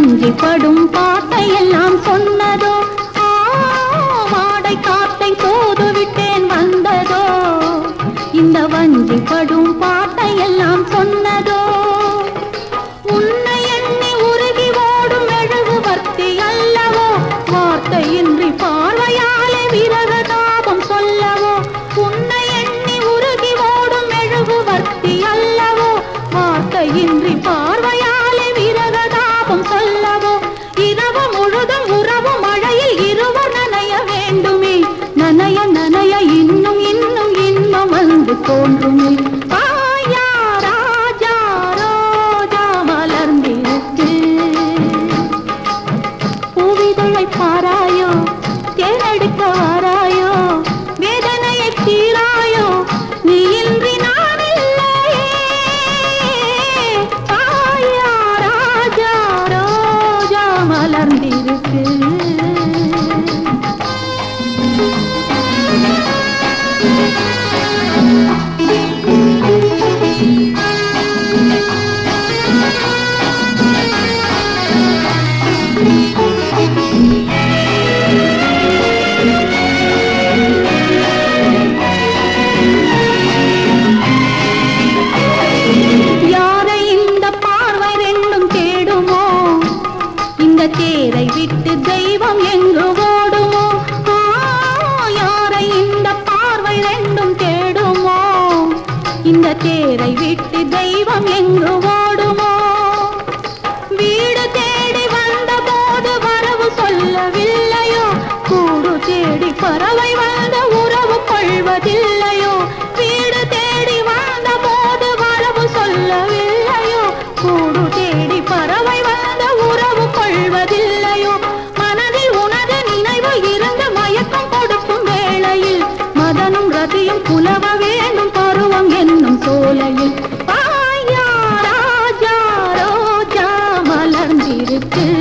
வஞ்சிப்படும் பாட்டை எல்லாம் சொன்னதோ ஆ, வாடை காத்தை தோது விட்டேன் வந்ததோ இந்த வஞ்சிப்படும் பாட்டை எல்லாம் சொன்னதோ உன்னை எண்ணி உருகி ஓடும் மெழுகுவர்த்தி அல்லவோ வார்த்தையின்றி பார்வையாலே விரகதாபம் சொல்லவோ உன்னை எண்ணி உருகி ஓடும் மெழுகுவர்த்தி அல்லவோ வார்த்தையின்றி பார்வையாலே விரகதாபம் சொல்லவோ இரவு முழுதும் உறவு மழையில் இருவர் நனைய வேண்டுமே நனைய நனைய இன்னும் இன்னும் இன்பம் வந்து தோன்றுமே ஆயா ராஜா ரோஜா மலர்ந்திருக்கு பூவிதழை பாராயோ தேனெடுக்க வாராயோ வேதனையை தீராயோ நீ இன்றி நான் இல்லையே ஆயா ராஜா ரோஜா மலர்ந்திருக்கு யாரை இந்த பார்வை ரெண்டும் தேடுமோ இந்த தேரை விட்டு தெய்வம் எங்கு ஓடுமோ ஆ, யாரை இந்த பார்வை ரெண்டும் தேடுமோ இந்த தேரை விட்டு தெய்வம் எங்கு ஓடுமோ வீடு தேடி வந்த போது வரவு சொல்லவில்லையோ கூடு தேடி பறவை வந்த உறவு கொள்வதில்லையோ வீடு தேடி வந்த போது வரவு சொல்லவில்லையோ கூடு தேடி பறவை வந்த உறவு கொள்வதில்லையோ மனதில் உனது நினைவு இருந்து மயக்கம் கொடுக்கும் வேளையில் மதனும் ரதியும் புலவ வேண்டும் பருவம் என்னும் சோலையில் ஆயா ராஜா ரோஜா மலர்ந்திருக்கு